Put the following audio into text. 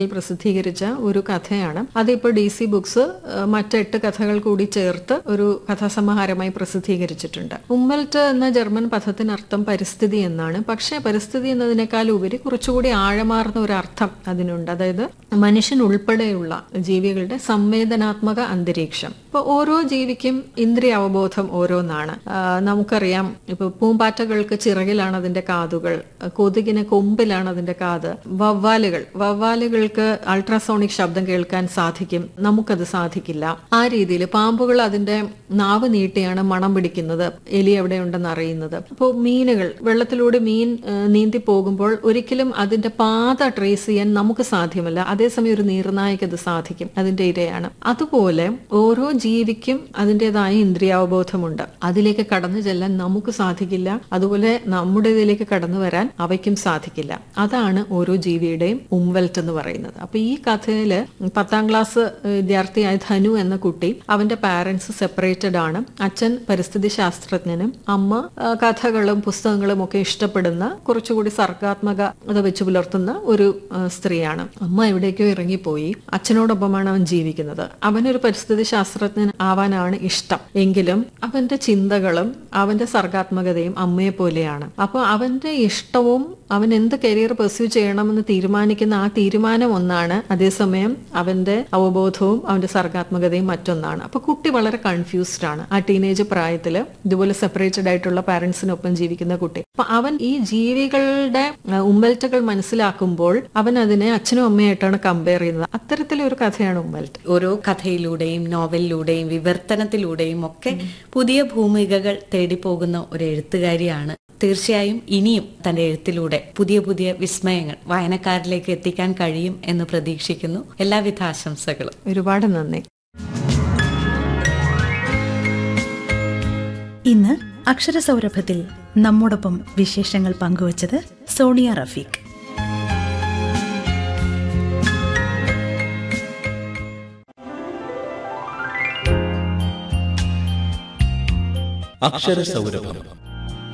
പ്രസിദ്ധീകരിച്ച ഒരു കഥയാണ് അതിപ്പോൾ ഡി സി ബുക്സ് ഏഹ്, മറ്റെട്ട് കഥകൾ കൂടി ചേർത്ത് ഒരു കഥാസമാഹാരമായി പ്രസിദ്ധീകരിച്ചിട്ടുണ്ട് ഉമ്മൽറ്റ് എന്ന ജർമ്മൻ പദത്തിനർത്ഥം പരിസ്ഥിതി എന്നാണ് പക്ഷേ പരിസ്ഥിതി എന്നതിനേക്കാൾ ഉപരി കുറച്ചുകൂടി ആഴമാർന്ന ഒരു അർത്ഥം അതിനുണ്ട് അതായത് മനുഷ്യൻ ഉൾപ്പെടെയുള്ള ജീവികളുടെ സംവേദനാത്മക അന്തരീക്ഷം ഇപ്പൊ ഓരോ ജീവിക്കും ഇന്ദ്രിയ അവബോധം ഓരോന്നാണ് ആ, നമുക്കറിയാം ഇപ്പൊ പൂമ്പാറ്റകൾക്ക് ചിറകിലാണ് അതിന്റെ കാതുകൾ കൊതുകിന് കൊമ്പിലാണ് അതിന്റെ കാത് വവ്വാലുകൾ വവ്വാലുകൾക്ക് അൾട്രാസോണിക് ശബ്ദം കേൾക്കാൻ സാധിക്കും നമുക്കത് സാധിക്കില്ല ആ രീതിയിൽ പാമ്പുകൾ അതിന്റെ നാവ് നീട്ടിയാണ് മണം പിടിക്കുന്നത് എലി എവിടെയുണ്ടെന്ന് അറിയുന്നത് അപ്പോൾ മീനുകൾ വെള്ളത്തിലൂടെ മീൻ ആ, നീന്തി പോകുമ്പോൾ ഒരിക്കലും അതിന്റെ പാത ട്രേസ് ചെയ്യാൻ നമുക്ക് സാധ്യമല്ല അതേസമയം ഒരു നീർനായക്ക് അത് സാധിക്കും അതിന്റെ ഇരയാണ് അതുപോലെ ഓരോ ജീവിക്കും അതിൻ്റെതായ ഇന്ദ്രിയാവബോധമുണ്ട് അതിലേക്ക് കടന്നു ചെല്ലാൻ നമുക്ക് സാധിക്കില്ല അതുപോലെ നമ്മുടെ ഇതിലേക്ക് കടന്നു വരാൻ അവയ്ക്കും സാധിക്കില്ല അതാണ് ഓരോ ജീവിയുടെയും ഉംവെൽറ്റ് എന്ന് പറയുന്നത് അപ്പൊ ഈ കഥയില് പത്താം ക്ലാസ് വിദ്യാർത്ഥിയായ ധനു എന്ന കുട്ടി അവന്റെ പാരന്റ്സ് സെപ്പറേറ്റഡ് ആണ് അച്ഛൻ പരിസ്ഥിതി ശാസ്ത്രജ്ഞനും അമ്മ ആ, കഥകളും പുസ്തകങ്ങളും ഒക്കെ ഇഷ്ടപ്പെടുന്ന കുറച്ചുകൂടി സർഗാത്മകത വെച്ച് പുലർത്തുന്ന ഒരു ആ, സ്ത്രീയാണ് അമ്മ എവിടേക്കോ ഇറങ്ങിപ്പോയി അച്ഛനോടൊപ്പമാണ് അവൻ ജീവിക്കുന്നത് അവനൊരു പരിസ്ഥിതി ശാസ്ത്രജ്ഞൻ ആവാനാണ് ഇഷ്ടം എങ്കിലും അവന്റെ ചിന്തകളും അവന്റെ സർഗാത്മകതയും അമ്മയെ പോലെയാണ് അപ്പൊ അവന്റെ ഇഷ്ടവും അവൻ എന്ത് കരിയർ പെർസ്യൂ ചെയ്യണമെന്ന് തീരുമാനിക്കുന്ന ആ തീരുമാനം ഒന്നാണ് അതേസമയം അവന്റെ അവബോധവും അവന്റെ സർഗാത്മകതയും മറ്റൊന്നാണ് അപ്പൊ കുട്ടി വളരെ കൺഫ്യൂസ്ഡ് ആണ് ആ ടീനേജ് പ്രായത്തില് ഇതുപോലെ സെപ്പറേറ്റഡ് ആയിട്ടുള്ള പാരന്റ്സിനൊപ്പം ജീവിക്കുന്ന കുട്ടി അപ്പൊ അവൻ ഈ ജീവികളുടെ ആ, ഉമ്മൽറ്റകൾ മനസ്സിലാക്കുമ്പോൾ അവൻ അതിനെ അച്ഛനും അമ്മയായിട്ടാണ് കമ്പയർ ചെയ്യുന്നത് അത്തരത്തിലൊരു കഥയാണ് ഉമ്മൽറ്റ് ഓരോ കഥയിലൂടെയും നോവലിലൂടെയും വിവർത്തനത്തിലൂടെയും ഒക്കെ പുതിയ ഭൂമികകൾ തേടിപ്പോകുന്ന ഒരു എഴുത്തുകാരിയാണ് തീർച്ചയായും ഇനിയും തന്റെ എഴുത്തിലൂടെ പുതിയ പുതിയ വിസ്മയങ്ങൾ വായനക്കാരിലേക്ക് എത്തിക്കാൻ കഴിയും എന്ന് പ്രതീക്ഷിക്കുന്നു എല്ലാവിധ ആശംസകളും ഒരുപാട് നന്ദി ഇന്ന് അക്ഷരസൗരഭത്തിൽ നമ്മോടൊപ്പം വിശേഷങ്ങൾ പങ്കുവച്ചത് സോണിയ റഫീഖ് അക്ഷരസൗരഭം